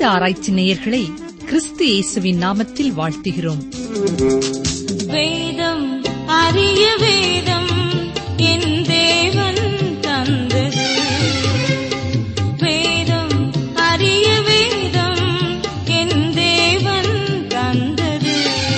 வேத ஆராய்ச்சி நேயர்களை கிறிஸ்து இயேசுவின் நாமத்தில் வாழ்த்துகிறோம் வேதம் அரிய வேதம் என் தேவன் தந்தது வேதம் அரிய வேதம் என் தேவன் தந்தது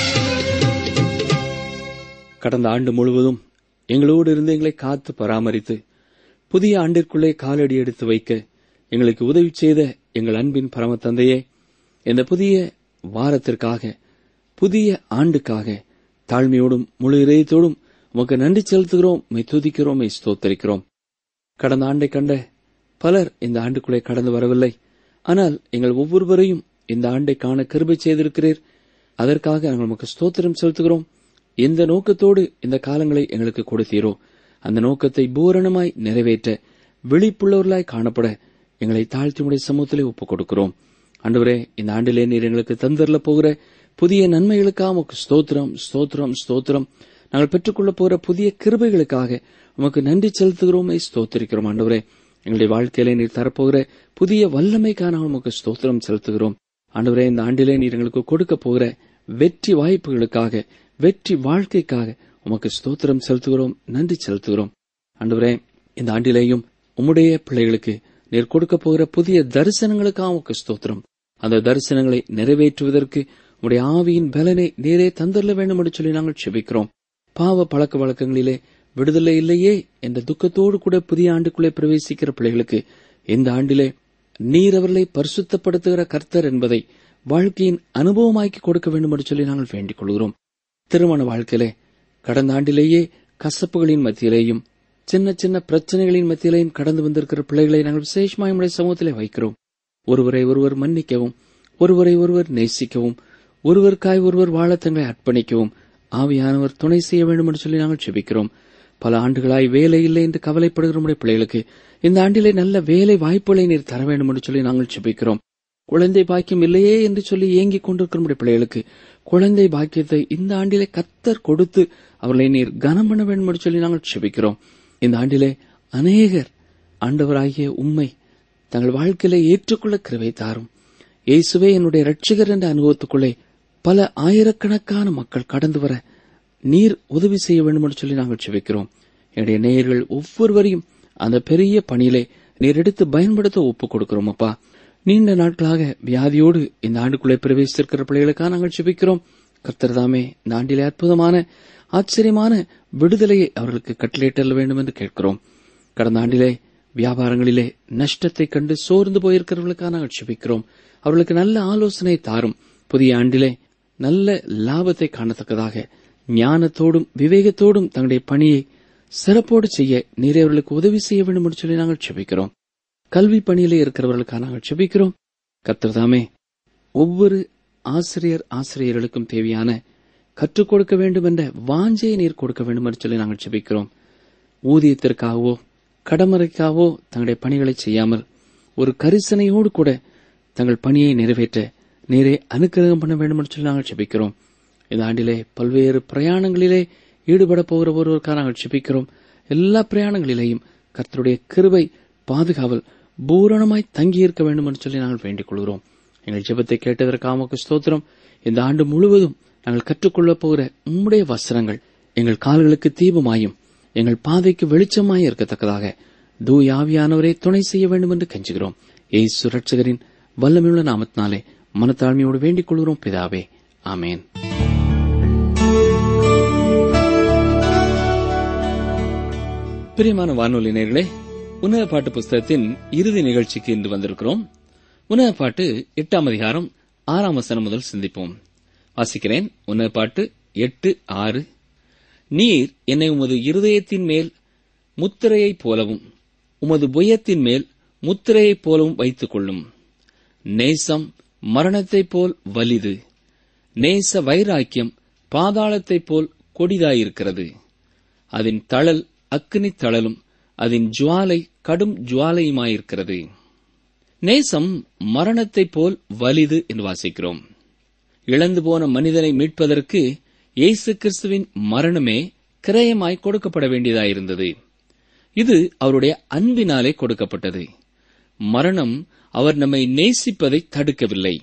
கடந்த ஆண்டு முழுவதும் எங்களோடு இருந்து எங்களை காத்து பராமரித்து புதிய ஆண்டிற்குள்ளே காலடி எடுத்து வைக்க எங்களுக்கு உதவி செய்த எங்கள் அன்பின் பரம தந்தையே இந்த புதிய வாரத்திற்காக புதிய ஆண்டுக்காக தாழ்மையோடும் முழு இதயத்தோடும் உமக்கு நன்றி செலுத்துகிறோம் மெய் துதிக்கிறோம் மெய் ஸ்தோத்தரிக்கிறோம் கடந்த ஆண்டை கண்ட பலர் இந்த ஆண்டுக்குள்ளே கடந்து வரவில்லை ஆனால் எங்கள் ஒவ்வொருவரையும் இந்த ஆண்டை காண கிருபை செய்திருக்கிறீர் அதற்காக நாங்கள் உமக்கு ஸ்தோத்திரம் செலுத்துகிறோம் எந்த நோக்கத்தோடு இந்த காலங்களை எங்களுக்கு கொடுத்தீரோ அந்த நோக்கத்தை பூரணமாய் நிறைவேற்ற விழிப்புள்ளவர்களாய் காணப்பட எங்களை தாழ்த்தி உடைய சமூகத்திலே ஒப்புக் கொடுக்கிறோம் ஆண்டவரே இந்த ஆண்டிலே நீர் எங்களுக்கு தந்தரல போகிற புதிய நன்மைகளுக்காக உமக்கு ஸ்தோத்திரம் ஸ்தோத்திரம் ஸ்தோத்திரம் நாங்கள் பெற்றுக்கொள்ள போகிற புதிய கிருபைகளுக்காக உமக்கு நன்றி செலுத்துகிறோமே ஸ்தோத்திரிக்கிறோம் ஆண்டவரே எங்களுடைய வாழ்க்கையிலே நீர் தரப்போகிற புதிய வல்லமைக்காக நாங்கள் உமக்கு ஸ்தோத்திரம் செலுத்துகிறோம் ஆண்டவரே இந்த ஆண்டிலே நீர் எங்களுக்கு கொடுக்க போகிற வெற்றி வாய்ப்புகளுக்காக வெற்றி வாழ்க்கைக்காக உமக்கு ஸ்தோத்திரம் செலுத்துகிறோம் நன்றி செலுத்துகிறோம் ஆண்டவரே இந்த ஆண்டிலேயும் உம்முடைய பிள்ளைகளுக்கு நீர் கொடுக்க போகிற புதிய தரிசனங்களுக்காக உமக்கு ஸ்தோத்திரம் அந்த தரிசனங்களை நிறைவேற்றுவதற்கு உடைய ஆவியின் பலனை நீரே தந்தரல வேண்டும் என்று சொல்லி நாங்கள் செபிக்கிறோம் பாவ பழக்க வழக்கங்களிலே விடுதலை இல்லையே என்ற துக்கத்தோடு கூட புதிய ஆண்டுக்குள்ளே பிரவேசிக்கிற பிள்ளைகளுக்கு இந்த ஆண்டிலே நீர் அவர்களை பரிசுத்தப்படுத்துகிற கர்த்தர் என்பதை வாழ்க்கையின் அனுபவமாக்கி கொடுக்க வேண்டும் என்று சொல்லி நாங்கள் வேண்டிக் கொள்கிறோம் திருமண வாழ்க்கையிலே கடந்த ஆண்டிலேயே கசப்புகளின் மத்தியிலேயும் சின்ன சின்ன பிரச்சனைகளின் மத்தியிலேயும் கடந்து வந்திருக்கிற பிள்ளைகளை நாங்கள் விசேஷமாய் நம்முடைய சமூகத்திலே வைக்கிறோம் ஒருவரை ஒருவர் மன்னிக்கவும் ஒருவரை ஒருவர் நேசிக்கவும் ஒருவருக்காய் ஒருவர் வாழ தங்களை அர்ப்பணிக்கவும் ஆவியானவர் துணை செய்ய வேண்டும் என்று சொல்லி நாங்கள் செபிக்கிறோம் பல ஆண்டுகளாய் வேலை இல்லை என்று கவலைப்படுகிற நம்முடைய பிள்ளைகளுக்கு இந்த ஆண்டிலே நல்ல வேலை வாய்ப்புகளை நீர் தர வேண்டும் என்று சொல்லி நாங்கள் செபிக்கிறோம் குழந்தை பாக்கியம் இல்லையே என்று சொல்லி ஏங்கிக் கொண்டிருக்கிற நம்முடைய பிள்ளைகளுக்கு குழந்தை பாக்கியத்தை இந்த ஆண்டிலே கத்தர் கொடுத்து அவர்களை நீர் கனம் பண்ண வேண்டும் என்று சொல்லி நாங்கள் செபிக்கிறோம் இந்த ஆண்டிலே அநேகர் ஆண்டவராகிய உண்மை தங்கள் வாழ்க்கையிலே ஏற்றுக்கொள்ள கிருவை தாரும் இயேசுவே என்னுடைய ரட்சிகர் என்ற அனுபவத்துக்குள்ளே பல ஆயிரக்கணக்கான மக்கள் கடந்து வர நீர் உதவி செய்ய வேண்டும் என்று சொல்லி நாங்கள் செபிக்கிறோம் என்னுடைய நேயர்கள் ஒவ்வொருவரையும் அந்த பெரிய பணியிலே நீர் எடுத்து பயன்படுத்த ஒப்புக் கொடுக்கிறோம் அப்பா நீண்ட நாட்களாக வியாதியோடு இந்த ஆண்டுக்குள்ளே பிரவேசித்திருக்கிற பிள்ளைகளுக்காக நாங்கள் செபிக்கிறோம் கர்த்தர் தாமே இந்த ஆண்டிலே அற்புதமான ஆச்சரியமான விடுதலையை அவர்களுக்கு கட்டளையிட்டல் வேண்டும் என்று கேட்கிறோம் கடந்த ஆண்டிலே வியாபாரங்களிலே நஷ்டத்தை கண்டு சோர்ந்து போயிருக்கிறவர்களுக்காக நாங்கள் செபிக்கிறோம் அவர்களுக்கு நல்ல ஆலோசனை தாரும் புதிய ஆண்டிலே நல்ல லாபத்தை காணத்தக்கதாக ஞானத்தோடும் விவேகத்தோடும் தங்களுடைய பணியை சிறப்போடு செய்ய நீரே அவர்களுக்கு உதவி செய்ய வேண்டும் என்று சொல்லி நாங்கள் செபிக்கிறோம் கல்வி பணியிலே இருக்கிறவர்களுக்காக நாங்கள் செபிக்கிறோம் கத்திரதாமே ஒவ்வொரு ஆசிரியர் ஆசிரியர்களுக்கும் தேவையான கற்றுக் கொடுக்க வேண்டும் என்ற வாஞ்சையை நீர் கொடுக்க வேண்டும் என்று சொல்லி நாங்கள் செபிக்கிறோம் ஊதியத்திற்காகவோ கடமறைக்காகவோ தங்களுடைய பணிகளை செய்யாமல் ஒரு கரிசனையோடு கூட தங்கள் பணியை நிறைவேற்ற நீரே அனுக்கிரகம் பண்ண வேண்டும் என்று சொல்லி நாங்கள் செபிக்கிறோம் இந்த ஆண்டிலே பல்வேறு பிரயாணங்களிலே ஈடுபட போகிற ஒருவருக்காக நாங்கள் செபிக்கிறோம் எல்லா பிரயாணங்களிலேயும் கர்த்தருடைய கிருபை பாதுகாவல் பூரணமாய் தங்கியிருக்க வேண்டும் என்று சொல்லி நாங்கள் வேண்டிக் கொள்கிறோம் எங்கள் ஜெபத்தை கேட்டதற்காக உமக்கு ஸ்தோத்திரம் இந்த ஆண்டு முழுவதும் நாங்கள் கற்றுக்கொள்ளப் போகிற உம்முடைய வசனங்கள் எங்கள் கால்களுக்கு தீபமாயும் எங்கள் பாதைக்கு வெளிச்சமாய் இருக்கத்தக்கதாக தூயாவியானவரே துணை செய்ய வேண்டும் என்று கெஞ்சுகிறோம் ஏய் சுரட்சகரின் வல்லமையுள்ள நாமத்தினாலே மனத்தாழ்மையோடு வேண்டிக் கொள்கிறோம் பிதாவே ஆமேன் பிரியமான வானொலி நேர்களே உன்னத பாட்டு புஸ்தகத்தின் இறுதி நிகழ்ச்சிக்கு இன்று வந்திருக்கிறோம் உன்னத பாட்டு எட்டாம் அதிகாரம் ஆறாம் வசனம் முதல் சிந்திப்போம் வாசிக்கிறேன் உன்னத பாட்டு எட்டு ஆறு நீர் என்னை உமது இருதயத்தின் மேல் முத்திரையைப் போலவும் உமது புயத்தின் மேல் முத்திரையைப் போலவும் வைத்துக் கொள்ளும் நேசம் மரணத்தைப் போல் வலிது நேச வைராக்கியம் பாதாளத்தைப் போல் கொடிதாயிருக்கிறது அதன் தழல் அக்கினி தழலும் அதன் ஜுவாலை கடும் ஜுவாலையுமாயிருக்கிறது நேசம் மரணத்தைப் போல் வலிது என்று வாசிக்கிறோம் இழந்து போன மனிதனை மீட்பதற்கு இயேசு கிறிஸ்துவின் மரணமே கிரயமாய் கொடுக்கப்பட வேண்டியதாயிருந்தது இது அவருடைய அன்பினாலே கொடுக்கப்பட்டது மரணம் அவர் நம்மை நேசிப்பதை தடுக்கவில்லை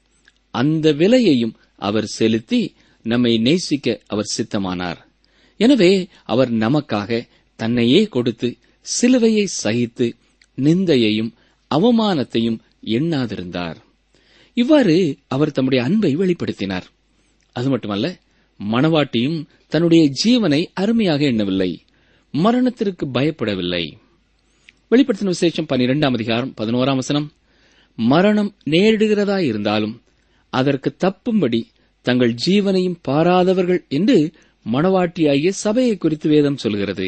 அந்த விலையையும் அவர் செலுத்தி நம்மை நேசிக்க அவர் சித்தமானார் எனவே அவர் நமக்காக தன்னையே கொடுத்து சிலுவையை சகித்து நிந்தையையும் அவமானத்தையும் எண்ணாதிருந்தார் இவ்வாறு அவர் தம்முடைய அன்பை வெளிப்படுத்தினார் அது மட்டுமல்ல மணவாட்டியும் தன்னுடைய ஜீவனை அருமையாக எண்ணவில்லை மரணத்திற்கு பயப்படவில்லை வெளிப்படுத்தின விசேஷம் பனிரெண்டாம் அதிகாரம் பதினோராம் வசனம் மரணம் நேரிடுகிறதா இருந்தாலும் அதற்கு தப்பும்படி தங்கள் ஜீவனையும் பாராதவர்கள் என்று மணவாட்டியாகிய சபையை குறித்து வேதம் சொல்கிறது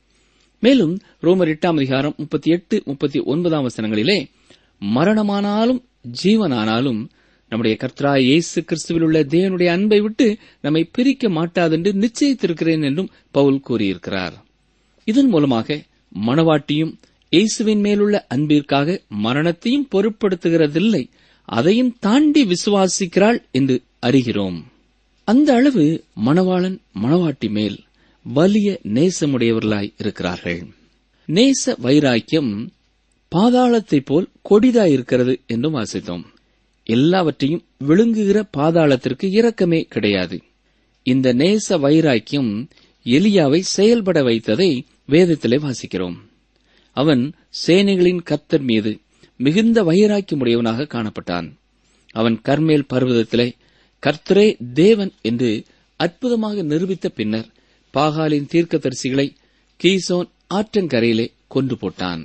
மேலும் ரோமர் எட்டாம் அதிகாரம் முப்பத்தி எட்டு முப்பத்தி ஒன்பதாம் வசனங்களிலே மரணமானாலும் ஜீவனானாலும் நம்முடைய கர்த்தராய் இயேசு கிறிஸ்துவில் உள்ள தேவனுடைய அன்பை விட்டு நம்மை பிரிக்க மாட்டாதென்று நிச்சயித்திருக்கிறேன் என்றும் பவுல் கூறியிருக்கிறார் இதன் மூலமாக மணவாட்டியும் இயேசுவின் மேலுள்ள அன்பிற்காக மரணத்தையும் பொருட்படுத்துகிறதில்லை அதையும் தாண்டி விசுவாசிக்கிறாள் என்று அறிகிறோம் அந்த அளவு மணவாளன் மணவாட்டி மேல் வலிய நேசமுடையவர்களாய் இருக்கிறார்கள் நேச வைராக்கியம் பாதாளத்தைப் போல் கொடிதாயிருக்கிறது என்றும் வாசித்தோம் எல்லாவற்றையும் விழுங்குகிற பாதாளத்திற்கு இரக்கமே கிடையாது இந்த நேச வைராக்கியம் எலியாவை செயல்பட வைத்ததை வேதத்திலே வாசிக்கிறோம் அவன் சேனைகளின் கர்த்தர் மீது மிகுந்த வைராக்கியமுடையவனாக காணப்பட்டான் அவன் கர்மேல் பர்வதத்திலே கர்த்தரே தேவன் என்று அற்புதமாக நிரூபித்த பின்னர் பாகாலின் தீர்க்கதரிசிகளை கீசோன் ஆற்றங்கரையிலே கொன்று போட்டான்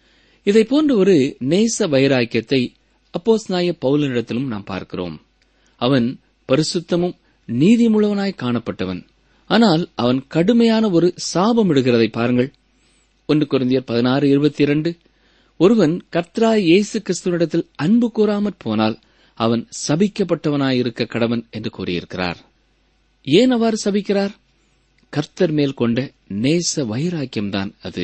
இதை போன்ற ஒரு நேச வைராக்கியத்தை அப்போஸ் நாய பவுலனிடத்திலும் நாம் பார்க்கிறோம் அவன் பரிசுத்தமும் நீதிமுள்ளவனாய் காணப்பட்டவன் ஆனால் அவன் கடுமையான ஒரு சாபம் இடுகிறதை பாருங்கள் ஒன்று குருந்தியர் பதினாறு இருபத்தி இரண்டு ஒருவன் கர்த்தரா இயேசு கிறிஸ்துவனிடத்தில் அன்பு கூறாமற் போனால் அவன் சபிக்கப்பட்டவனாயிருக்க கடவன் என்று கூறியிருக்கிறார் ஏன் அவ்வாறு சபிக்கிறார் கர்த்தர் மேல் கொண்ட நேச வைராக்கியம்தான் அது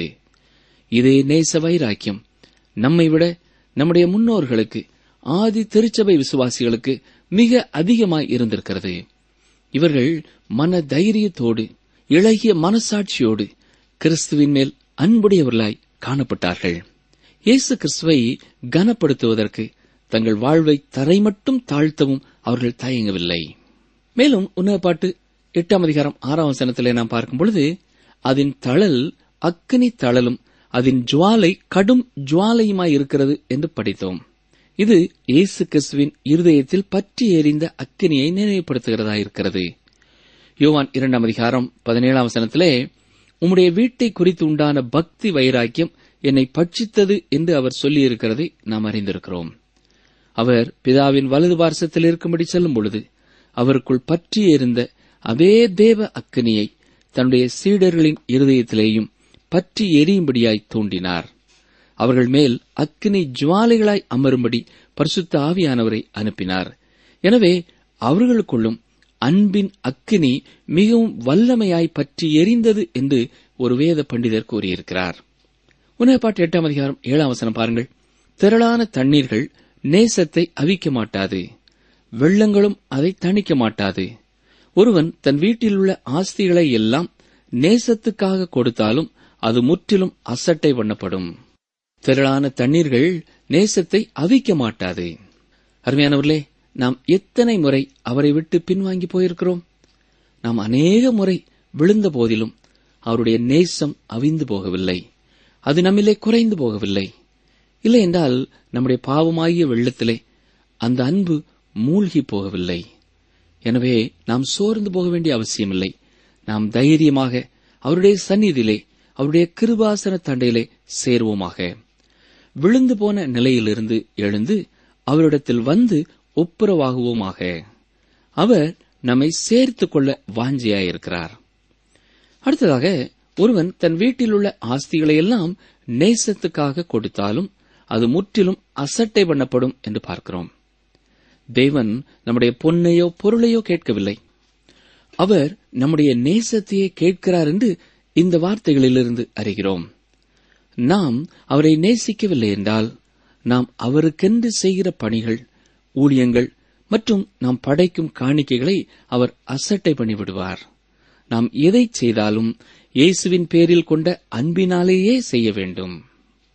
இதே நேச வைராக்கியம் நம்மை விட நம்முடைய முன்னோர்களுக்கு ஆதி திருச்சபை விசுவாசிகளுக்கு மிக அதிகமாய் இருந்திருக்கிறது இவர்கள் மன தைரியத்தோடு இளகிய மனசாட்சியோடு கிறிஸ்துவின் மேல் அன்புடையவர்களாய் காணப்பட்டார்கள் இயேசு கிறிஸ்துவை கனப்படுத்துவதற்கு தங்கள் வாழ்வை தரை மட்டும் தாழ்த்தவும் அவர்கள் தயங்கவில்லை மேலும் உன்னதப்பாட்டு எட்டாம் அதிகாரம் ஆறாம் வசனத்திலே நாம் பார்க்கும் பொழுது அதன் தழல் அக்கினி தழலும் அதன் ஜுவாலை கடும் ஜுவாலையுமாய் இருக்கிறது என்று படித்தோம் இது இயேசு கிறிஸ்துவின் இருதயத்தில் பற்றி எறிந்த அக்கினியை நினைவுபடுத்துகிறதா இருக்கிறது யோவான் இரண்டாம் அதிகாரம் பதினேழாம் வசனத்திலே உம்முடைய வீட்டை குறித்து உண்டான பக்தி வைராக்கியம் என்னை பட்சித்தது என்று அவர் சொல்லியிருக்கிறதை நாம் அறிந்திருக்கிறோம் அவர் பிதாவின் வலது பார்சத்தில் இருக்கும்படி செல்லும் பொழுது அவருக்குள் பற்றி இருந்த அதே தேவ அக்கினியை தன்னுடைய சீடர்களின் இருதயத்திலேயும் பற்றி எரியும்படியாய் தூண்டினார் அவர்கள் மேல் அக்கினி ஜுவாலைகளாய் அமரும்படி பரிசுத்த ஆவியானவரை அனுப்பினார் எனவே அவர்களுக்குள்ளும் அன்பின் அக்கினி மிகவும் வல்லமையாய் பற்றி எரிந்தது என்று ஒரு வேத பண்டிதர் கூறியிருக்கிறார் உணவுப்பாட்டு எட்டாம் அதிகாரம் ஏழாம் வசனம் பாருங்கள் திரளான தண்ணீர்கள் நேசத்தை அவிக்க மாட்டாது வெள்ளங்களும் அதை தணிக்க மாட்டாது ஒருவன் தன் வீட்டிலுள்ள ஆஸ்திகளை எல்லாம் நேசத்துக்காக கொடுத்தாலும் அது முற்றிலும் அசட்டை பண்ணப்படும் திரளான தண்ணீர்கள் நேசத்தை அவிக்க மாட்டாது அருமையானவர்களே நாம் எத்தனை முறை அவரை விட்டு பின்வாங்கி போயிருக்கிறோம் நாம் அநேக முறை விழுந்த போதிலும் அவருடைய நேசம் அவிந்து போகவில்லை அது நம்மிலே குறைந்து போகவில்லை இல்லை என்றால் நம்முடைய பாவமாகிய வெள்ளத்திலே அந்த அன்பு மூழ்கி போகவில்லை எனவே நாம் சோர்ந்து போக வேண்டிய அவசியமில்லை நாம் தைரியமாக அவருடைய சந்நிதியிலே அவருடைய கிருபாசன தண்டையிலே சேருவோமாக விழுந்து போன நிலையிலிருந்து எழுந்து அவரிடத்தில் வந்து ஒப்புரவாகுவோமாக அவர் நம்மை சேர்த்துக் கொள்ள வாஞ்சியாயிருக்கிறார் அடுத்ததாக ஒருவன் தன் வீட்டில் உள்ள ஆஸ்திகளை எல்லாம் நேசத்துக்காக கொடுத்தாலும் அது முற்றிலும் அசட்டை பண்ணப்படும் என்று பார்க்கிறோம் தேவன் நம்முடைய பொன்னையோ பொருளையோ கேட்கவில்லை அவர் நம்முடைய நேசத்தையே கேட்கிறார் என்று இந்த வார்த்தைகளிலிருந்து அறிகிறோம் நாம் அவரை நேசிக்கவில்லை என்றால் நாம் அவருக்கென்று செய்கிற பணிகள் ஊழியங்கள் மற்றும் நாம் படைக்கும் காணிக்கைகளை அவர் அசட்டை பண்ணிவிடுவார் நாம் எதை செய்தாலும் இயேசுவின் பேரில் கொண்ட அன்பினாலேயே செய்ய வேண்டும்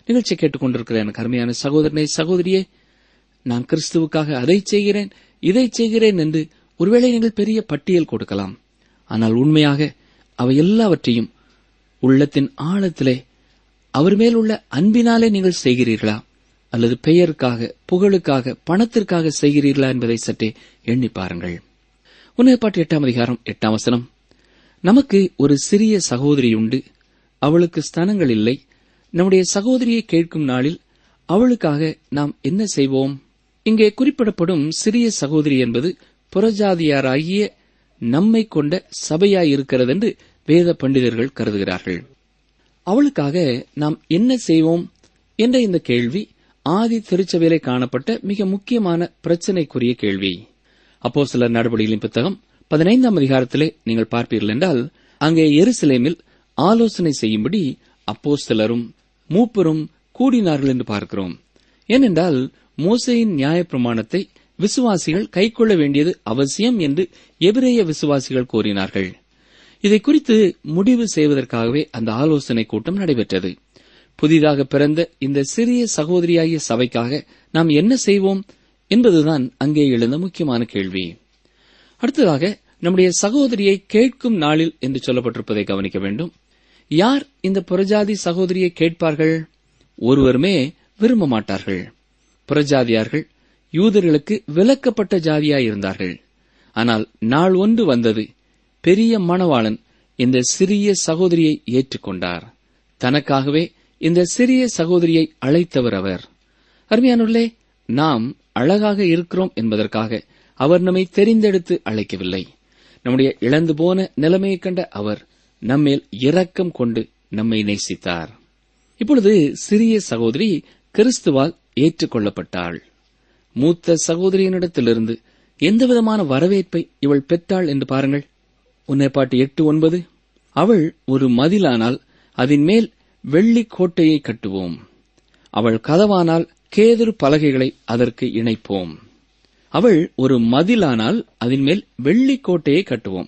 நிகழ்ச்சி கேட்டுக்கொண்டிருக்கிற எனக்கு அருமையான சகோதரனை சகோதரியே நான் கிறிஸ்துவுக்காக அதை செய்கிறேன் இதை செய்கிறேன் என்று ஒருவேளை நீங்கள் பெரிய பட்டியல் கொடுக்கலாம் ஆனால் உண்மையாக அவை எல்லாவற்றையும் உள்ளத்தின் ஆழத்திலே அவர் மேல் உள்ள அன்பினாலே நீங்கள் செய்கிறீர்களா அல்லது பெயருக்காக புகழுக்காக பணத்திற்காக செய்கிறீர்களா என்பதை சற்றே எண்ணி பாருங்கள் உன்னைப்பாட்டு எட்டாம் அதிகாரம் எட்டாம் வசனம் நமக்கு ஒரு சிறிய சகோதரி உண்டு அவளுக்கு ஸ்தனங்கள் இல்லை நம்முடைய சகோதரியை கேட்கும் நாளில் அவளுக்காக நாம் என்ன செய்வோம் இங்கே குறிப்பிடப்படும் சிறிய சகோதரி என்பது புறஜாதியாராகிய நம்மை கொண்ட சபையாயிருக்கிறது என்று வேத பண்டிதர்கள் கருதுகிறார்கள் அவளுக்காக நாம் என்ன செய்வோம் என்ற இந்த கேள்வி ஆதி திருச்சபையிலே காணப்பட்ட மிக முக்கியமான பிரச்சனைக்குரிய கேள்வி அப்போ சில நடவடிக்கைகளின் புத்தகம் பதினைந்தாம் அதிகாரத்திலே நீங்கள் பார்ப்பீர்கள் என்றால் அங்கே எருசலேமில் ஆலோசனை செய்யும்படி அப்போ சிலரும் மூப்பரும் கூடினார்கள் என்று பார்க்கிறோம் ஏனென்றால் மோசையின் நியாயப்பிரமாணத்தை விசுவாசிகள் கைக்கொள்ள வேண்டியது அவசியம் என்று எபிரேய விசுவாசிகள் கோரினார்கள் இதை குறித்து முடிவு செய்வதற்காகவே அந்த ஆலோசனை கூட்டம் நடைபெற்றது புதிதாக பிறந்த இந்த சிறிய சகோதரியாகிய சபைக்காக நாம் என்ன செய்வோம் என்பதுதான் அங்கே எழுந்த முக்கியமான கேள்வி அடுத்ததாக நம்முடைய சகோதரியை கேட்கும் நாளில் என்று சொல்லப்பட்டிருப்பதை கவனிக்க வேண்டும் யார் இந்த புறஜாதி சகோதரியை கேட்பார்கள் ஒருவருமே விரும்ப மாட்டார்கள் புறஜாதியார்கள் யூதர்களுக்கு விலக்கப்பட்ட ஜாதியாயிருந்தார்கள் ஆனால் நாள் ஒன்று வந்தது பெரிய மணவாளன் இந்த சிறிய சகோதரியை ஏற்றுக்கொண்டார் தனக்காகவே இந்த சிறிய சகோதரியை அழைத்தவர் அவர் அருமையானுள்ளே நாம் அழகாக இருக்கிறோம் என்பதற்காக அவர் நம்மை தெரிந்தெடுத்து அழைக்கவில்லை நம்முடைய இழந்து போன நிலைமையை கண்ட அவர் நம்மேல் இரக்கம் கொண்டு நம்மை நேசித்தார் இப்பொழுது சிறிய சகோதரி கிறிஸ்துவால் ஏற்றுக்கொள்ளப்பட்டாள் மூத்த சகோதரியினிடத்திலிருந்து எந்தவிதமான வரவேற்பை இவள் பெற்றாள் என்று பாருங்கள் உன்னைப்பாட்டு எட்டு ஒன்பது அவள் ஒரு மதிலானால் அதன் மேல் வெள்ளி கோட்டையை கட்டுவோம் அவள் கதவானால் கேதுரு பலகைகளை அதற்கு இணைப்போம் அவள் ஒரு மதிலானால் அதன் மேல் வெள்ளி கோட்டையை கட்டுவோம்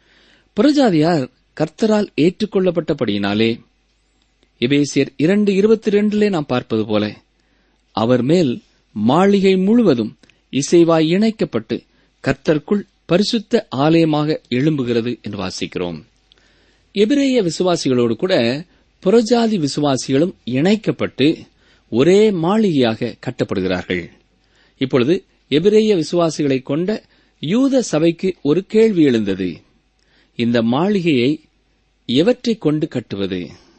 புறஜாதியார் கர்த்தரால் ஏற்றுக்கொள்ளப்பட்டபடியினாலே எபேசியர் இரண்டு இருபத்தி ரெண்டிலே நாம் பார்ப்பது போல அவர் மேல் மாளிகை முழுவதும் இசைவாய் இணைக்கப்பட்டு கர்த்தருக்குள் பரிசுத்த ஆலயமாக எழும்புகிறது என்று வாசிக்கிறோம் எபிரேய விசுவாசிகளோடு கூட புறஜாதி விசுவாசிகளும் இணைக்கப்பட்டு ஒரே மாளிகையாக கட்டப்படுகிறார்கள் இப்பொழுது எபிரேய விசுவாசிகளை கொண்ட யூத சபைக்கு ஒரு கேள்வி எழுந்தது இந்த மாளிகையை எவற்றைக் கொண்டு கட்டுவது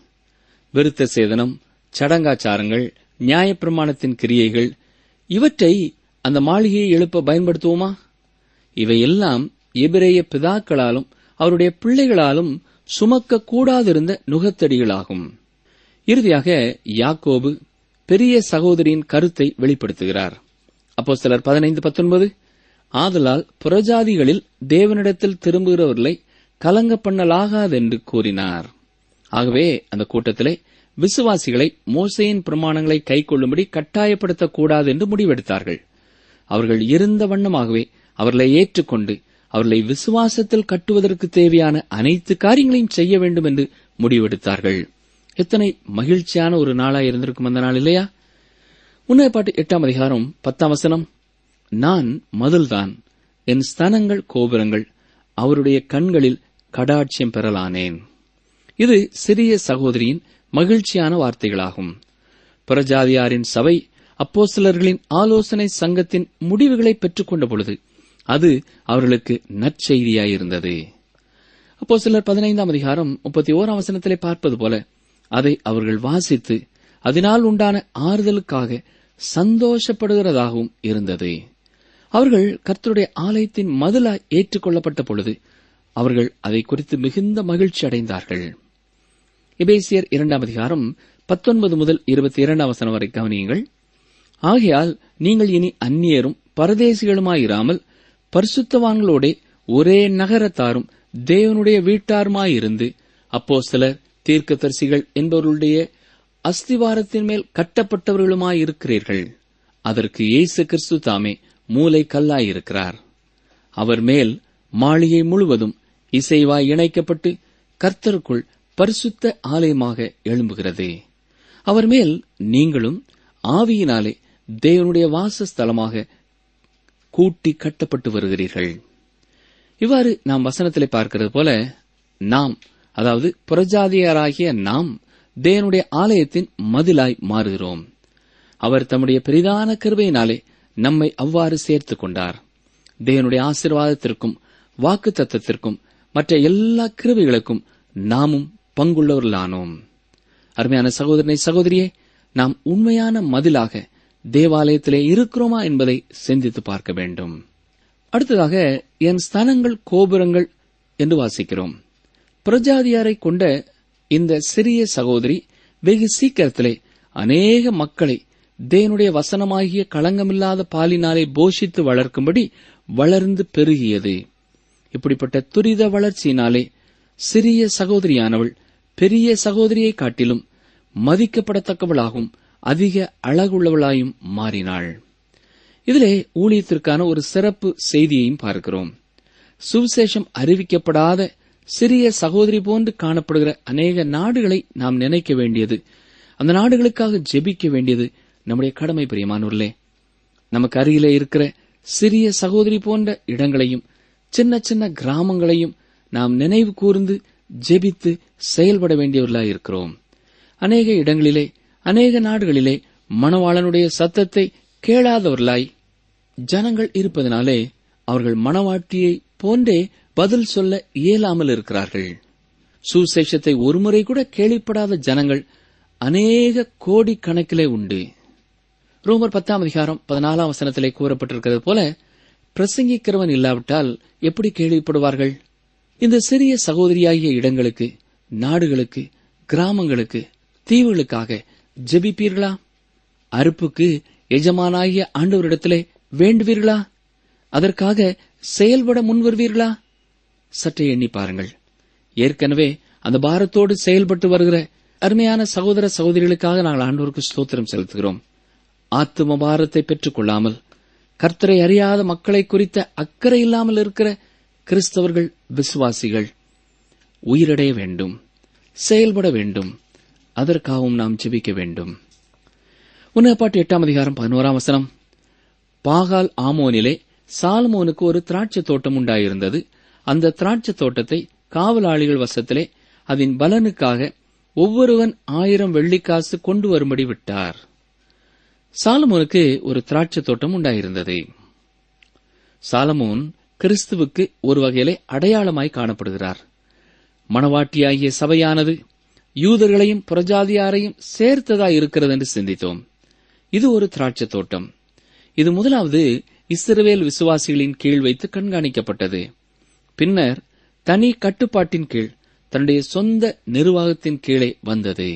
விருத்த சேதனம் சடங்காச்சாரங்கள் நியாயப்பிரமாணத்தின் கிரியைகள் இவற்றை அந்த மாளிகையை எழுப்ப பயன்படுத்துவோமா இவையெல்லாம் எபிரேய பிதாக்களாலும் அவருடைய பிள்ளைகளாலும் சுமக்க கூடாதிருந்த நுகத்தடிகளாகும் இறுதியாக யாக்கோபு பெரிய சகோதரியின் கருத்தை வெளிப்படுத்துகிறார் அப்போ சிலர் பதினைந்து பத்தொன்பது ஆதலால் புறஜாதிகளில் தேவனிடத்தில் திரும்புகிறவர்களை கலங்க பண்ணலாகாதென்று கூறினார் ஆகவே அந்த கூட்டத்திலே விசுவாசிகளை மோசையின் பிரமாணங்களை கைக்கொள்ளும்படி கட்டாயப்படுத்தக்கூடாது என்று முடிவெடுத்தார்கள் அவர்கள் இருந்த வண்ணமாகவே அவர்களை ஏற்றுக்கொண்டு அவர்களை விசுவாசத்தில் கட்டுவதற்கு தேவையான அனைத்து காரியங்களையும் செய்ய வேண்டும் என்று முடிவெடுத்தார்கள் எத்தனை மகிழ்ச்சியான ஒரு நாளாய் இருந்திருக்கும் அந்த நாள் இல்லையா உன்னை பாட்டு எட்டாம் அதிகாரம் பத்தாம் வசனம் நான் மதில்தான் என் ஸ்தனங்கள் கோபுரங்கள் அவருடைய கண்களில் கடாட்சியம் பெறலானேன் இது சிறிய சகோதரியின் மகிழ்ச்சியான வார்த்தைகளாகும் புறஜாதியாரின் சபை அப்போஸ்தலர்களின் ஆலோசனை சங்கத்தின் முடிவுகளை பெற்றுக்கொண்ட பொழுது அது அவர்களுக்கு நற்செய்தியாயிருந்தது அப்போ சிலர் பதினைந்தாம் அதிகாரம் முப்பத்தி ஓராம் வசனத்திலே பார்ப்பது போல அதை அவர்கள் வாசித்து அதனால் உண்டான ஆறுதலுக்காக சந்தோஷப்படுகிறதாகவும் இருந்தது அவர்கள் கர்த்தருடைய ஆலயத்தின் மதிலாய் ஏற்றுக்கொள்ளப்பட்ட பொழுது அவர்கள் அதை குறித்து மிகுந்த மகிழ்ச்சி அடைந்தார்கள் எபேசியர் இரண்டாம் அதிகாரம் பத்தொன்பது முதல் இருபத்தி இரண்டாம் வசனம் வரை கவனியுங்கள் ஆகையால் நீங்கள் இனி அந்நியரும் பரதேசிகளுமாயிராமல் பரிசுத்தவான்களோடே ஒரே நகரத்தாரும் தேவனுடைய வீட்டாருமாயிருந்து அப்போ சிலர் தீர்க்கதரிசிகள் என்பவர்களுடைய அஸ்திவாரத்தின் மேல் கட்டப்பட்டவர்களுமாயிருக்கிறீர்கள் அதற்கு இயேசு கிறிஸ்து தாமே மூலை கல்லாயிருக்கிறார் அவர் மேல் மாளிகை முழுவதும் இசைவாய் இணைக்கப்பட்டு கர்த்தருக்குள் பரிசுத்த ஆலயமாக எழும்புகிறது அவர் மேல் நீங்களும் ஆவியினாலே தேவனுடைய வாசஸ்தலமாக கூட்டி கட்டப்பட்டு வருகிறீர்கள் இவ்வாறு நாம் வசனத்திலே பார்க்கிறது போல நாம் அதாவது புறஜாதியராகிய நாம் தேவனுடைய ஆலயத்தின் மதிலாய் மாறுகிறோம் அவர் தம்முடைய பெரிதான கிருபையினாலே நம்மை அவ்வாறு சேர்த்துக் கொண்டார் தேவனுடைய ஆசீர்வாதத்திற்கும் வாக்கு தத்தத்திற்கும் மற்ற எல்லா கிருபைகளுக்கும் நாமும் பங்குள்ளவர்களானோம் அருமையான சகோதரனை சகோதரியே நாம் உண்மையான மதிலாக தேவாலயத்திலே இருக்கிறோமா என்பதை சிந்தித்து பார்க்க வேண்டும் அடுத்ததாக என் ஸ்தனங்கள் கோபுரங்கள் என்று வாசிக்கிறோம் பிரஜாதியாரை கொண்ட இந்த சிறிய சகோதரி வெகு சீக்கிரத்திலே அநேக மக்களை தேவனுடைய வசனமாகிய களங்கமில்லாத பாலினாலே போஷித்து வளர்க்கும்படி வளர்ந்து பெருகியது இப்படிப்பட்ட துரித வளர்ச்சியினாலே சிறிய சகோதரியானவள் பெரிய சகோதரியை காட்டிலும் மதிக்கப்படத்தக்கவளாகவும் அதிக அழகுள்ளவளாயும் மாறினாள் இதிலே ஊழியத்திற்கான ஒரு சிறப்பு செய்தியையும் பார்க்கிறோம் சுவிசேஷம் அறிவிக்கப்படாத சிறிய சகோதரி போன்று காணப்படுகிற அநேக நாடுகளை நாம் நினைக்க வேண்டியது அந்த நாடுகளுக்காக ஜெபிக்க வேண்டியது நம்முடைய கடமை பிரியமானூர்களே நமக்கு அருகிலே இருக்கிற சிறிய சகோதரி போன்ற இடங்களையும் சின்ன சின்ன கிராமங்களையும் நாம் நினைவு கூர்ந்து ஜெபித்து செயல்பட வேண்டியவர்களாய் இருக்கிறோம் அநேக இடங்களிலே அநேக நாடுகளிலே மணவாளனுடைய சத்தத்தை கேளாதவர்களாய் ஜனங்கள் இருப்பதனாலே அவர்கள் மணவாட்டியை போன்றே பதில் சொல்ல இயலாமல் இருக்கிறார்கள் சுசேஷத்தை ஒருமுறை கூட கேள்விப்படாத ஜனங்கள் அநேக கோடி கணக்கிலே உண்டு ரோமர் பத்தாம் அதிகாரம் பதினாலாம் வசனத்திலே கூறப்பட்டிருக்கிறது போல பிரசங்கிக்கிறவன் இல்லாவிட்டால் எப்படி கேள்விப்படுவார்கள் இந்த சிறிய சகோதரியாகிய இடங்களுக்கு நாடுகளுக்கு கிராமங்களுக்கு தீவுகளுக்காக ஜெபிப்பீர்களா அறுப்புக்கு எஜமானாகிய ஆண்டவரிடத்திலே வேண்டுவீர்களா அதற்காக செயல்பட முன்வருவீர்களா சற்றே எண்ணி பாருங்கள் ஏற்கனவே அந்த பாரத்தோடு செயல்பட்டு வருகிற அருமையான சகோதர சகோதரிகளுக்காக நாங்கள் ஆண்டவருக்கு ஸ்தோத்திரம் செலுத்துகிறோம் ஆத்தும பாரத்தை பெற்றுக் கொள்ளாமல் கர்த்தரை அறியாத மக்களை குறித்த அக்கறை இல்லாமல் இருக்கிற கிறிஸ்தவர்கள் விசுவாசிகள் உயிரடைய வேண்டும் செயல்பட வேண்டும் அதற்காகவும் நாம் ஜெபிக்க வேண்டும் உன்னப்பாட்டு எட்டாம் அதிகாரம் பதினோராம் வசனம் பாகால் ஆமோனிலே சாலமோனுக்கு ஒரு திராட்சை தோட்டம் உண்டாயிருந்தது அந்த திராட்சை தோட்டத்தை காவலாளிகள் வசத்திலே அதன் பலனுக்காக ஒவ்வொருவன் ஆயிரம் வெள்ளிக்காசு கொண்டு வரும்படி விட்டார் சாலமோனுக்கு ஒரு திராட்சை தோட்டம் உண்டாயிருந்தது சாலமோன் கிறிஸ்துவுக்கு ஒரு வகையிலே அடையாளமாய் காணப்படுகிறார் மணவாட்டியாகிய சபையானது யூதர்களையும் புறஜாதியாரையும் சேர்த்ததாய் இருக்கிறது என்று சிந்தித்தோம் இது ஒரு திராட்சை தோட்டம் இது முதலாவது இஸ்ரவேல் விசுவாசிகளின் கீழ் வைத்து கண்காணிக்கப்பட்டது பின்னர் தனி கட்டுப்பாட்டின் கீழ் தன்னுடைய சொந்த நிர்வாகத்தின் கீழே வந்தது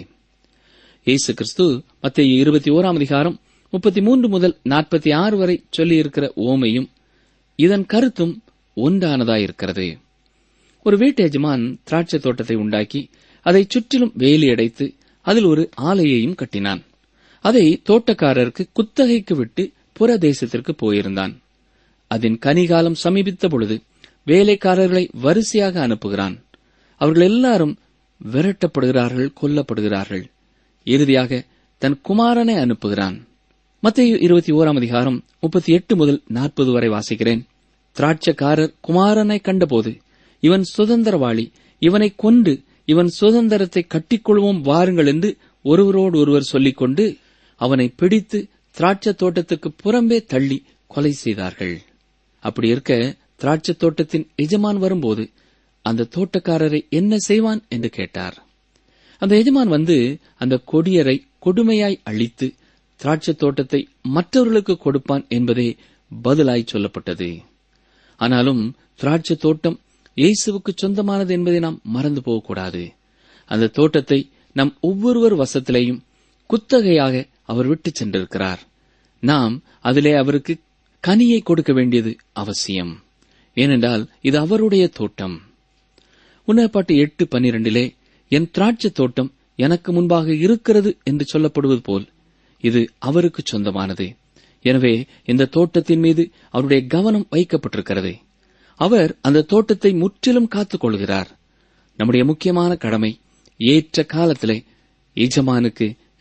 இயேசு கிறிஸ்து மத்திய இருபத்தி ஓராம் அதிகாரம் முப்பத்தி மூன்று முதல் நாற்பத்தி ஆறு வரை சொல்லியிருக்கிற ஓமையும் இதன் கருத்தும் ஒன்றானதாயிருக்கிறது ஒரு வீட்டு எஜமான் திராட்சை தோட்டத்தை உண்டாக்கி அதை சுற்றிலும் வேலி அடைத்து அதில் ஒரு ஆலையையும் கட்டினான் அதை தோட்டக்காரருக்கு குத்தகைக்கு விட்டு புற தேசத்திற்கு போயிருந்தான் அதன் கனிகாலம் சமீபித்த பொழுது வேலைக்காரர்களை வரிசையாக அனுப்புகிறான் அவர்கள் எல்லாரும் விரட்டப்படுகிறார்கள் கொல்லப்படுகிறார்கள் இறுதியாக தன் குமாரனை அனுப்புகிறான் மத்திய இருபத்தி ஓராம் அதிகாரம் முப்பத்தி எட்டு முதல் நாற்பது வரை வாசிக்கிறேன் திராட்சக்காரர் குமாரனை கண்டபோது இவன் சுதந்திரவாளி இவனை கொண்டு இவன் சுதந்திரத்தை கட்டிக்கொள்வோம் வாருங்கள் என்று ஒருவரோடு ஒருவர் சொல்லிக்கொண்டு அவனை பிடித்து திராட்சை தோட்டத்துக்கு புறம்பே தள்ளி கொலை செய்தார்கள் அப்படி இருக்க திராட்சை தோட்டத்தின் எஜமான் வரும்போது அந்த தோட்டக்காரரை என்ன செய்வான் என்று கேட்டார் அந்த எஜமான் வந்து அந்த கொடியரை கொடுமையாய் அழித்து திராட்சை தோட்டத்தை மற்றவர்களுக்கு கொடுப்பான் என்பதே பதிலாய் சொல்லப்பட்டது ஆனாலும் திராட்சை தோட்டம் இயேசுவுக்கு சொந்தமானது என்பதை நாம் மறந்து போகக்கூடாது அந்த தோட்டத்தை நம் ஒவ்வொருவர் வசத்திலேயும் குத்தகையாக அவர் விட்டுச் சென்றிருக்கிறார் நாம் அதிலே அவருக்கு கனியை கொடுக்க வேண்டியது அவசியம் ஏனென்றால் இது அவருடைய தோட்டம் உன்னப்பாட்டு எட்டு பன்னிரண்டிலே என் திராட்சை தோட்டம் எனக்கு முன்பாக இருக்கிறது என்று சொல்லப்படுவது போல் இது அவருக்கு சொந்தமானது எனவே இந்த தோட்டத்தின் மீது அவருடைய கவனம் வைக்கப்பட்டிருக்கிறது அவர் அந்த தோட்டத்தை முற்றிலும் காத்துக் கொள்கிறார் நம்முடைய முக்கியமான கடமை ஏற்ற காலத்திலே எஜமானுக்கு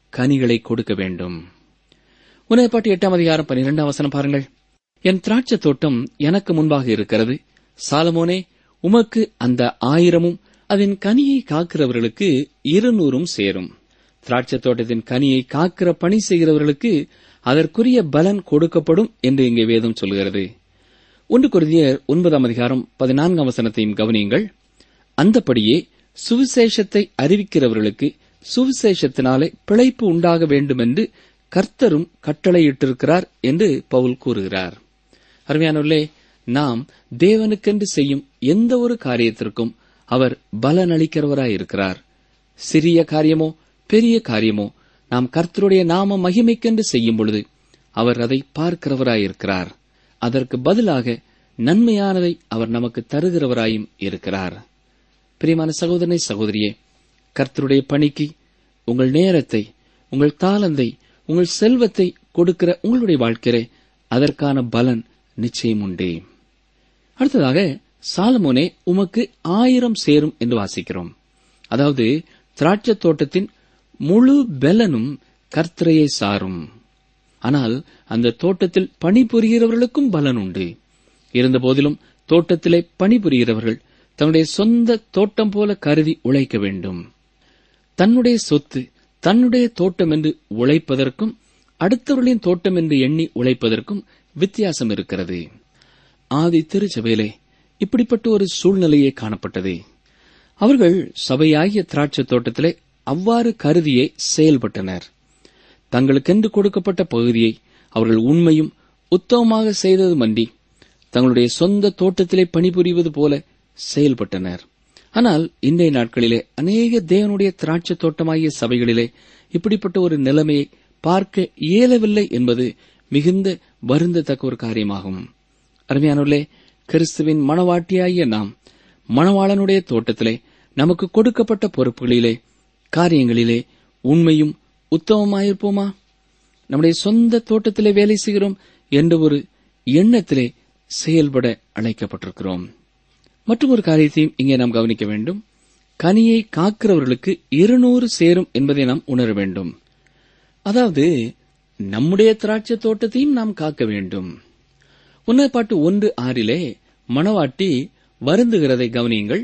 கனிகளை கொடுக்க வேண்டும் உணயப்பாட்டு எட்டாம் அதிகாரம் பனிரெண்டாம் வசனம் பாருங்கள் என் திராட்சை தோட்டம் எனக்கு முன்பாக இருக்கிறது சாலமோனே உமக்கு அந்த ஆயிரமும் அதன் கனியை காக்கிறவர்களுக்கு இருநூறும் சேரும் திராட்சை தோட்டத்தின் கனியை காக்கிற பணி செய்கிறவர்களுக்கு அதற்குரிய பலன் கொடுக்கப்படும் என்று இங்கே வேதம் சொல்கிறது ஒன்று குருதியர் ஒன்பதாம் அதிகாரம் பதினான்காம் வசனத்தையும் கவனியுங்கள் அந்தபடியே சுவிசேஷத்தை அறிவிக்கிறவர்களுக்கு சுவிசேஷத்தினாலே பிழைப்பு உண்டாக வேண்டுமென்று கர்த்தரும் கட்டளையிட்டிருக்கிறார் என்று பவுல் கூறுகிறார் அருமையானவர்களே நாம் தேவனுக்கென்று செய்யும் எந்த ஒரு காரியத்திற்கும் அவர் பலனளிக்கிறவராயிருக்கிறார் சிறிய காரியமோ பெரிய காரியமோ நாம் கர்த்தருடைய நாம மகிமைக்கென்று செய்யும் பொழுது அவர் அதை பார்க்கிறவராயிருக்கிறார் அதற்கு பதிலாக நன்மையானதை அவர் நமக்கு தருகிறவராயும் இருக்கிறார் பிரியமான சகோதரனை சகோதரியே கர்த்தருடைய பணிக்கு உங்கள் நேரத்தை உங்கள் தாளந்தை உங்கள் செல்வத்தை கொடுக்கிற உங்களுடைய வாழ்க்கையிலே அதற்கான பலன் நிச்சயம் உண்டே அடுத்ததாக சாலமோனே உமக்கு ஆயிரம் சேரும் என்று வாசிக்கிறோம் அதாவது திராட்சை தோட்டத்தின் முழு பலனும் கர்த்தரையே சாரும் ஆனால் அந்த தோட்டத்தில் பணிபுரிகிறவர்களுக்கும் பலன் உண்டு இருந்தபோதிலும் தோட்டத்திலே பணிபுரிகிறவர்கள் தன்னுடைய சொந்த தோட்டம் போல கருதி உழைக்க வேண்டும் தன்னுடைய சொத்து தன்னுடைய தோட்டம் என்று உழைப்பதற்கும் அடுத்தவர்களின் தோட்டம் என்று எண்ணி உழைப்பதற்கும் வித்தியாசம் இருக்கிறது ஆதி திருச்சபையிலே இப்படிப்பட்ட ஒரு சூழ்நிலையே காணப்பட்டது அவர்கள் சபையாகிய திராட்சை தோட்டத்திலே அவ்வாறு கருதியே செயல்பட்டனர் தங்களுக்கென்று கொடுக்கப்பட்ட பகுதியை அவர்கள் உண்மையும் உத்தமமாக செய்ததுமன்றி தங்களுடைய சொந்த தோட்டத்திலே பணிபுரிவது போல செயல்பட்டனர் ஆனால் இன்றைய நாட்களிலே அநேக தேவனுடைய திராட்சை தோட்டமாகிய சபைகளிலே இப்படிப்பட்ட ஒரு நிலைமையை பார்க்க இயலவில்லை என்பது மிகுந்த வருந்தத்தக்க ஒரு காரியமாகும் அருமையானவர்களே கிறிஸ்துவின் மணவாட்டியாகிய நாம் மணவாளனுடைய தோட்டத்திலே நமக்கு கொடுக்கப்பட்ட பொறுப்புகளிலே காரியங்களிலே உண்மையும் உத்தமமாயிருப்போமா நம்முடைய சொந்த தோட்டத்திலே வேலை செய்கிறோம் என்ற ஒரு எண்ணத்திலே செயல்பட அழைக்கப்பட்டிருக்கிறோம் மற்றும் ஒரு காரியத்தையும் இங்கே நாம் கவனிக்க வேண்டும் கனியை காக்கிறவர்களுக்கு இருநூறு சேரும் என்பதை நாம் உணர வேண்டும் அதாவது நம்முடைய திராட்சை தோட்டத்தையும் நாம் காக்க வேண்டும் உன்னப்பாட்டு ஒன்று ஆறிலே மணவாட்டி வருந்துகிறதை கவனியுங்கள்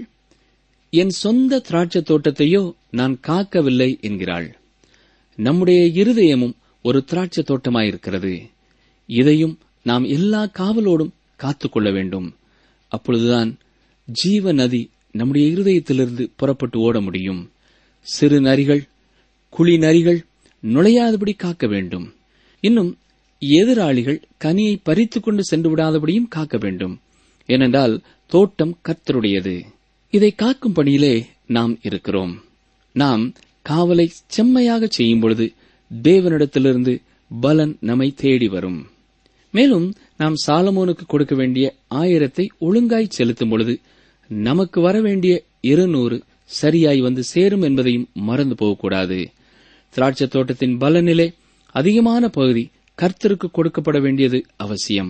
என் சொந்த திராட்சை தோட்டத்தையோ நான் காக்கவில்லை என்கிறாள் நம்முடைய இருதயமும் ஒரு திராட்சை தோட்டமாயிருக்கிறது இதையும் நாம் எல்லா காவலோடும் காத்துக்கொள்ள வேண்டும் அப்பொழுதுதான் ஜீவ நதி நம்முடைய இருதயத்திலிருந்து புறப்பட்டு ஓட முடியும் சிறு நரிகள் குழி நரிகள் நுழையாதபடி காக்க வேண்டும் இன்னும் எதிராளிகள் கனியை பறித்துக் கொண்டு சென்று விடாதபடியும் காக்க வேண்டும் ஏனென்றால் தோட்டம் கர்த்தருடையது இதை காக்கும் பணியிலே நாம் இருக்கிறோம் நாம் காவலை செம்மையாக செய்யும் பொழுது தேவனிடத்திலிருந்து பலன் நம்மை தேடி வரும் மேலும் நாம் சாலமோனுக்கு கொடுக்க வேண்டிய ஆயிரத்தை ஒழுங்காய் செலுத்தும் பொழுது நமக்கு வர வேண்டிய இருநூறு சரியாய் வந்து சேரும் என்பதையும் மறந்து போகக்கூடாது திராட்சை தோட்டத்தின் பலனிலே அதிகமான பகுதி கர்த்தருக்கு கொடுக்கப்பட வேண்டியது அவசியம்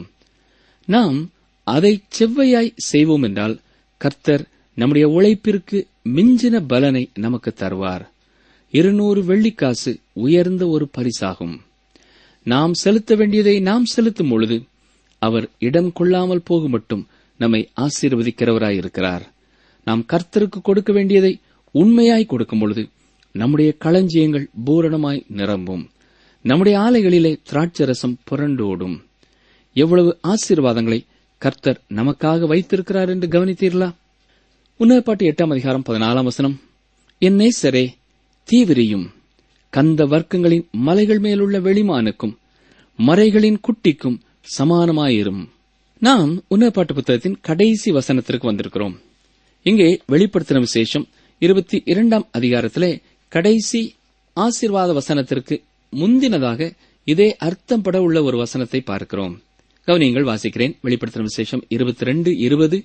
நாம் அதை செவ்வையாய் செய்வோம் என்றால் கர்த்தர் நம்முடைய உழைப்பிற்கு மிஞ்சின பலனை நமக்கு தருவார் இருநூறு வெள்ளிக்காசு உயர்ந்த ஒரு பரிசாகும் நாம் செலுத்த வேண்டியதை நாம் செலுத்தும் பொழுது அவர் இடம் கொள்ளாமல் போகும் மட்டும் நம்மை ஆசீர்வதிக்கிறவராயிருக்கிறார் நாம் கர்த்தருக்கு கொடுக்க வேண்டியதை உண்மையாய் கொடுக்கும் பொழுது நம்முடைய களஞ்சியங்கள் பூரணமாய் நிரம்பும் நம்முடைய ஆலைகளிலே திராட்சரசம் புரண்டோடும் எவ்வளவு ஆசீர்வாதங்களை கர்த்தர் நமக்காக வைத்திருக்கிறார் என்று கவனித்தீர்களா உன்னதப்பாட்டு எட்டாம் அதிகாரம் பதினாலாம் வசனம் என் நேசரே தீவிரியும் கந்த வர்க்கங்களின் மலைகள் மேலுள்ள வெளிமானுக்கும் மறைகளின் குட்டிக்கும் சமானமாயிரும் நாம் உன்னதப்பாட்டு புத்தகத்தின் கடைசி வசனத்திற்கு வந்திருக்கிறோம் இங்கே வெளிப்படுத்தின விசேஷம் இருபத்தி இரண்டாம் அதிகாரத்திலே கடைசி ஆசீர்வாத வசனத்திற்கு முந்தினதாக இதே அர்த்தம் பட உள்ள ஒரு வசனத்தை பார்க்கிறோம் கவனியங்கள் வாசிக்கிறேன் வெளிப்படுத்தின விசேஷம் இருபத்தி ரெண்டு இருபது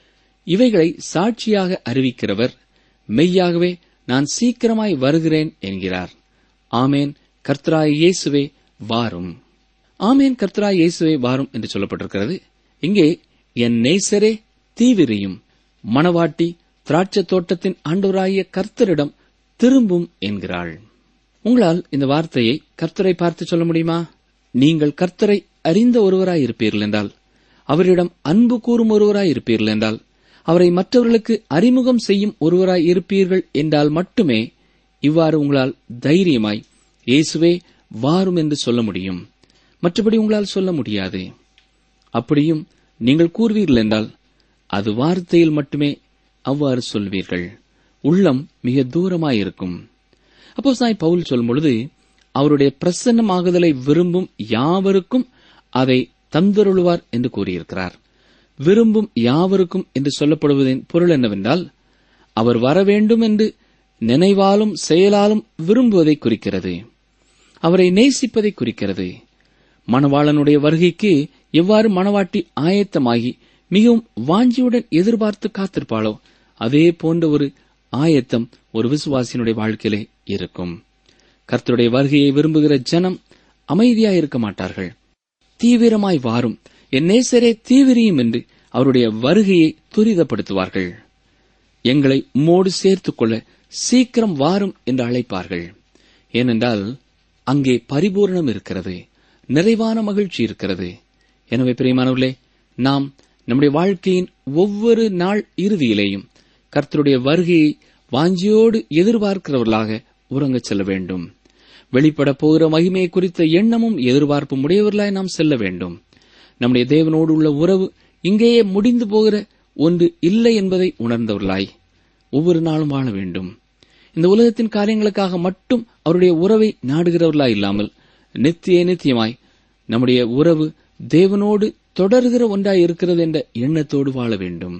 இவைகளை சாட்சியாக அறிவிக்கிறவர் மெய்யாகவே நான் சீக்கிரமாய் வருகிறேன் என்கிறார் ஆமேன் கர்த்தராய் இயேசுவே வாரும் ஆமேன் கர்த்தராய் இயேசுவே வாரும் என்று சொல்லப்பட்டிருக்கிறது இங்கே என் நேசரே தீவிரியும் மணவாட்டி திராட்சை தோட்டத்தின் ஆண்டவராகிய கர்த்தரிடம் திரும்பும் என்கிறாள் உங்களால் இந்த வார்த்தையை கர்த்தரை பார்த்து சொல்ல முடியுமா நீங்கள் கர்த்தரை அறிந்த ஒருவராய் இருப்பீர்கள் என்றால் அவரிடம் அன்பு கூறும் ஒருவராய் இருப்பீர்கள் என்றால் அவரை மற்றவர்களுக்கு அறிமுகம் செய்யும் ஒருவராய் இருப்பீர்கள் என்றால் மட்டுமே இவ்வாறு உங்களால் தைரியமாய் இயேசுவே வாரும் என்று சொல்ல முடியும் மற்றபடி உங்களால் சொல்ல முடியாது அப்படியும் நீங்கள் கூறுவீர்கள் என்றால் அது வார்த்தையில் மட்டுமே அவ்வாறு சொல்வீர்கள் உள்ளம் மிக தூரமாயிருக்கும் அப்போ சாய் பவுல் சொல்லும் பொழுது அவருடைய பிரசன்னமாகுதலை விரும்பும் யாவருக்கும் அதை தந்தருளுவார் என்று கூறியிருக்கிறார் விரும்பும் யாவருக்கும் என்று சொல்லப்படுவதின் பொருள் என்னவென்றால் அவர் வர வேண்டும் என்று நினைவாலும் செயலாலும் விரும்புவதை குறிக்கிறது அவரை நேசிப்பதை குறிக்கிறது மணவாளனுடைய வருகைக்கு எவ்வாறு மணவாட்டி ஆயத்தமாகி மிகவும் வாஞ்சியுடன் எதிர்பார்த்து காத்திருப்பாளோ அதே போன்ற ஒரு ஆயத்தம் ஒரு விசுவாசியினுடைய வாழ்க்கையிலே இருக்கும் கர்த்தருடைய வருகையை விரும்புகிற ஜனம் அமைதியாய் இருக்க மாட்டார்கள் தீவிரமாய் வாரும் என் நேசரே தீவிரியும் என்று அவருடைய வருகையை துரிதப்படுத்துவார்கள் எங்களை உம்மோடு சேர்த்துக் கொள்ள சீக்கிரம் வாரும் என்று அழைப்பார்கள் ஏனென்றால் அங்கே பரிபூரணம் இருக்கிறது நிறைவான மகிழ்ச்சி இருக்கிறது எனவே பிரியமானவர்களே நாம் நம்முடைய வாழ்க்கையின் ஒவ்வொரு நாள் இறுதியிலேயும் கர்த்தருடைய வருகையை வாஞ்சியோடு எதிர்பார்க்கிறவர்களாக உறங்கச் செல்ல வேண்டும் வெளிப்பட போகிற மகிமையை குறித்த எண்ணமும் எதிர்பார்ப்பும் உடையவர்களாய் நாம் செல்ல வேண்டும் நம்முடைய தேவனோடு உள்ள உறவு இங்கேயே முடிந்து போகிற ஒன்று இல்லை என்பதை உணர்ந்தவர்களாய் ஒவ்வொரு நாளும் வாழ வேண்டும் இந்த உலகத்தின் காரியங்களுக்காக மட்டும் அவருடைய உறவை நாடுகிறவர்களாய் இல்லாமல் நித்திய நித்தியமாய் நம்முடைய உறவு தேவனோடு தொடர்கிற ஒன்றாய் இருக்கிறது என்ற எண்ணத்தோடு வாழ வேண்டும்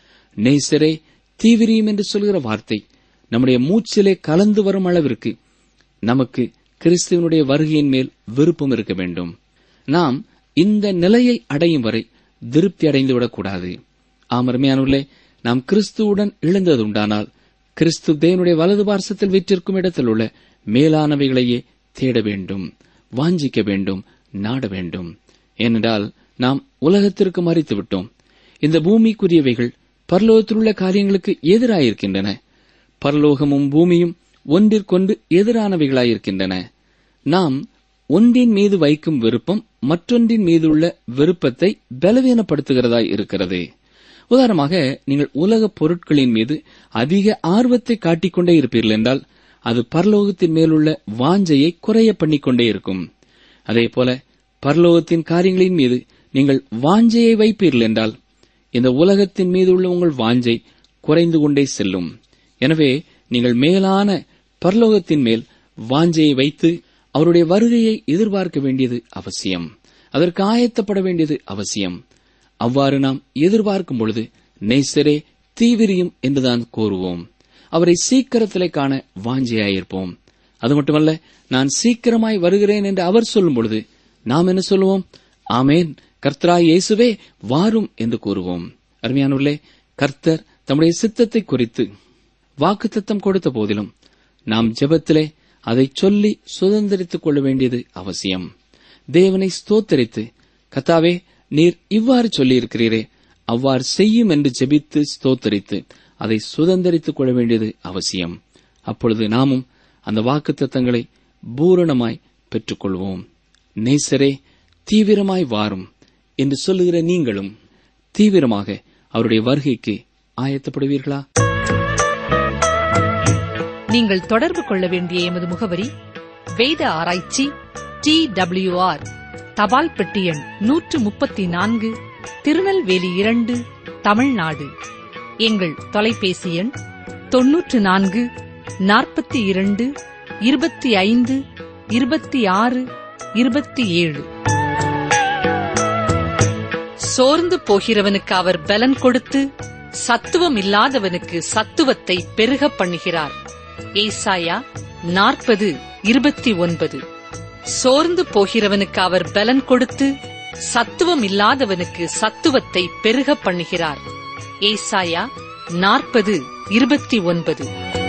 நேசரே தீவிரியும் என்று சொல்கிற வார்த்தை நம்முடைய மூச்சிலே கலந்து வரும் அளவிற்கு நமக்கு கிறிஸ்துவனுடைய வருகையின் மேல் விருப்பம் இருக்க வேண்டும் நாம் இந்த நிலையை அடையும் வரை திருப்தி அடைந்துவிடக்கூடாது ஆமர்மையானுள்ளே நாம் கிறிஸ்துவுடன் இழந்ததுண்டானால் கிறிஸ்து தேவனுடைய வலது பார்சத்தில் வீற்றிருக்கும் இடத்தில் உள்ள மேலானவைகளையே தேட வேண்டும் வாஞ்சிக்க வேண்டும் நாட வேண்டும் ஏனென்றால் நாம் உலகத்திற்கு மறித்து விட்டோம் இந்த பூமிக்குரியவைகள் பரலோகத்திலுள்ள காரியங்களுக்கு எதிராயிருக்கின்றன பரலோகமும் பூமியும் ஒன்றிற்கொண்டு எதிரானவைகளாயிருக்கின்றன நாம் ஒன்றின் மீது வைக்கும் விருப்பம் மற்றொன்றின் மீது உள்ள விருப்பத்தை பலவீனப்படுத்துகிறதாய் இருக்கிறது உதாரணமாக நீங்கள் உலகப் பொருட்களின் மீது அதிக ஆர்வத்தை காட்டிக்கொண்டே இருப்பீர்கள் என்றால் அது பரலோகத்தின் மேலுள்ள வாஞ்சையை குறைய பண்ணிக்கொண்டே இருக்கும் அதேபோல பரலோகத்தின் காரியங்களின் மீது நீங்கள் வாஞ்சையை வைப்பீர்கள் என்றால் இந்த உலகத்தின் மீது உள்ள உங்கள் வாஞ்சை குறைந்து கொண்டே செல்லும் எனவே நீங்கள் மேலான பரலோகத்தின் மேல் வாஞ்சையை வைத்து அவருடைய வருகையை எதிர்பார்க்க வேண்டியது அவசியம் அதற்கு ஆயத்தப்பட வேண்டியது அவசியம் அவ்வாறு நாம் எதிர்பார்க்கும் பொழுது நேசரே தீவிரியும் என்றுதான் கூறுவோம் அவரை சீக்கிரத்திலே காண வாஞ்சையாயிருப்போம் அது மட்டுமல்ல நான் சீக்கிரமாய் வருகிறேன் என்று அவர் சொல்லும் பொழுது நாம் என்ன சொல்லுவோம் ஆமேன் கர்த்தராய் இயேசுவே வாரும் என்று கூறுவோம் அருமையானுள்ளே கர்த்தர் தம்முடைய சித்தத்தை குறித்து வாக்குத்தத்தம் கொடுத்த போதிலும் நாம் ஜெபத்திலே அதை சொல்லி சுதந்திரித்துக் கொள்ள வேண்டியது அவசியம் தேவனை ஸ்தோத்தரித்து கத்தாவே நீர் இவ்வாறு சொல்லியிருக்கிறீரே அவ்வாறு செய்யும் என்று ஜெபித்து ஸ்தோத்தரித்து அதை சுதந்திரித்துக் கொள்ள வேண்டியது அவசியம் அப்பொழுது நாமும் அந்த வாக்குத்தத்தங்களை பூரணமாய் பெற்றுக்கொள்வோம் நேசரே தீவிரமாய் வாரும் என்று சொல்லுகிற நீங்களும் தீவிரமாக அவருடைய வருகைக்கு ஆயத்தப்படுவீர்களா நீங்கள் தொடர்பு கொள்ள வேண்டிய எமது முகவரி வேத ஆராய்ச்சி டி ஆர் தபால் பெட்டி எண் நூற்று முப்பத்தி நான்கு திருநெல்வேலி இரண்டு தமிழ்நாடு எங்கள் தொலைபேசி எண் தொன்னூற்று நான்கு நாற்பத்தி இரண்டு இருபத்தி ஐந்து இருபத்தி ஆறு இருபத்தி ஏழு சோர்ந்து போகிறவனுக்கு அவர் பலன் கொடுத்து சத்துவம் இல்லாதவனுக்கு சத்துவத்தை பெருக பண்ணுகிறார் ஏசாயா நாற்பது இருபத்தி ஒன்பது சோர்ந்து போகிறவனுக்கு அவர் பலன் கொடுத்து சத்துவம் இல்லாதவனுக்கு சத்துவத்தை பெருக பண்ணுகிறார் ஏசாயா நாற்பது இருபத்தி ஒன்பது